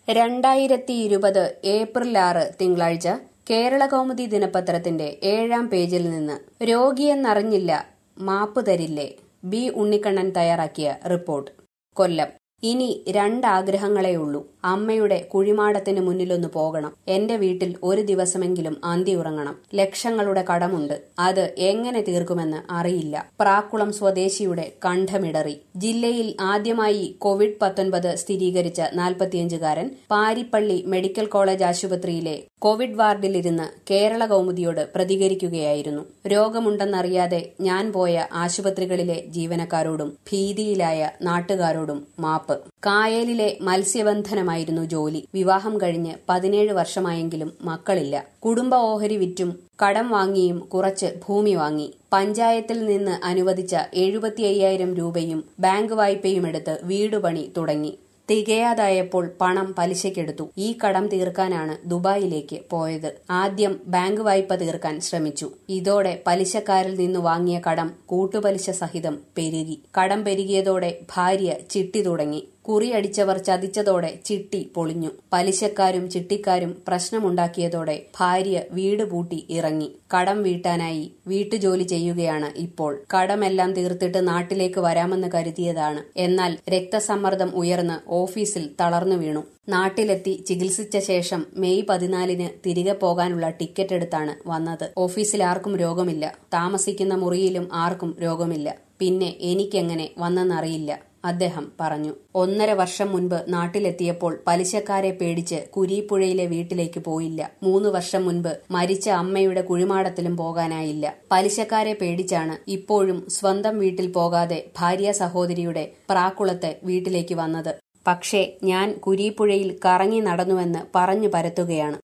രണ്ടായിരത്തി ഇരുപത് ഏപ്രിൽ ആറ് തിങ്കളാഴ്ച കേരളകൗമുദി ദിനപത്രത്തിന്റെ ഏഴാം പേജിൽ നിന്ന് രോഗിയെന്നറിഞ്ഞില്ല മാപ്പ് തരില്ലേ ബി ഉണ്ണിക്കണ്ണൻ തയ്യാറാക്കിയ റിപ്പോർട്ട് കൊല്ലം ഇനി രണ്ടാഗ്രഹങ്ങളേ ഉള്ളൂ അമ്മയുടെ കുഴിമാടത്തിന് മുന്നിലൊന്ന് പോകണം എന്റെ വീട്ടിൽ ഒരു ദിവസമെങ്കിലും അന്തി ഉറങ്ങണം ലക്ഷങ്ങളുടെ കടമുണ്ട് അത് എങ്ങനെ തീർക്കുമെന്ന് അറിയില്ല പ്രാക്കുളം സ്വദേശിയുടെ കണ്ഠമിടറി ജില്ലയിൽ ആദ്യമായി കോവിഡ് പത്തൊൻപത് സ്ഥിരീകരിച്ച നാൽപ്പത്തിയഞ്ചുകാരൻ പാരിപ്പള്ളി മെഡിക്കൽ കോളേജ് ആശുപത്രിയിലെ കോവിഡ് വാർഡിലിരുന്ന് കേരള കൗമുദിയോട് പ്രതികരിക്കുകയായിരുന്നു രോഗമുണ്ടെന്നറിയാതെ ഞാൻ പോയ ആശുപത്രികളിലെ ജീവനക്കാരോടും ഭീതിയിലായ നാട്ടുകാരോടും മാപ്പ് കായലിലെ മത്സ്യബന്ധനമായിരുന്നു ജോലി വിവാഹം കഴിഞ്ഞ് പതിനേഴ് വർഷമായെങ്കിലും മക്കളില്ല കുടുംബ ഓഹരി വിറ്റും കടം വാങ്ങിയും കുറച്ച് ഭൂമി വാങ്ങി പഞ്ചായത്തിൽ നിന്ന് അനുവദിച്ച എഴുപത്തി അയ്യായിരം രൂപയും ബാങ്ക് വായ്പയുമെടുത്ത് വീടുപണി തുടങ്ങി തികയാതായപ്പോൾ പണം പലിശയ്ക്കെടുത്തു ഈ കടം തീർക്കാനാണ് ദുബായിലേക്ക് പോയത് ആദ്യം ബാങ്ക് വായ്പ തീർക്കാൻ ശ്രമിച്ചു ഇതോടെ പലിശക്കാരിൽ നിന്ന് വാങ്ങിയ കടം കൂട്ടുപലിശ സഹിതം പെരുകി കടം പെരുകിയതോടെ ഭാര്യ ചിട്ടി തുടങ്ങി കുറിയടിച്ചവർ ചതിച്ചതോടെ ചിട്ടി പൊളിഞ്ഞു പലിശക്കാരും ചിട്ടിക്കാരും പ്രശ്നമുണ്ടാക്കിയതോടെ ഭാര്യ വീട് പൂട്ടി ഇറങ്ങി കടം വീട്ടാനായി വീട്ടുജോലി ചെയ്യുകയാണ് ഇപ്പോൾ കടമെല്ലാം തീർത്തിട്ട് നാട്ടിലേക്ക് വരാമെന്ന് കരുതിയതാണ് എന്നാൽ രക്തസമ്മർദ്ദം ഉയർന്ന് ഓഫീസിൽ തളർന്നു വീണു നാട്ടിലെത്തി ചികിത്സിച്ച ശേഷം മെയ് പതിനാലിന് തിരികെ പോകാനുള്ള ടിക്കറ്റ് എടുത്താണ് വന്നത് ഓഫീസിൽ ആർക്കും രോഗമില്ല താമസിക്കുന്ന മുറിയിലും ആർക്കും രോഗമില്ല പിന്നെ എനിക്കെങ്ങനെ വന്നെന്നറിയില്ല അദ്ദേഹം പറഞ്ഞു ഒന്നര വർഷം മുൻപ് നാട്ടിലെത്തിയപ്പോൾ പലിശക്കാരെ പേടിച്ച് കുരീപ്പുഴയിലെ വീട്ടിലേക്ക് പോയില്ല മൂന്ന് വർഷം മുൻപ് മരിച്ച അമ്മയുടെ കുഴിമാടത്തിലും പോകാനായില്ല പലിശക്കാരെ പേടിച്ചാണ് ഇപ്പോഴും സ്വന്തം വീട്ടിൽ പോകാതെ ഭാര്യ സഹോദരിയുടെ പ്രാക്കുളത്തെ വീട്ടിലേക്ക് വന്നത് പക്ഷേ ഞാൻ കുരീപ്പുഴയിൽ കറങ്ങി നടന്നുവെന്ന് പറഞ്ഞു പരത്തുകയാണ്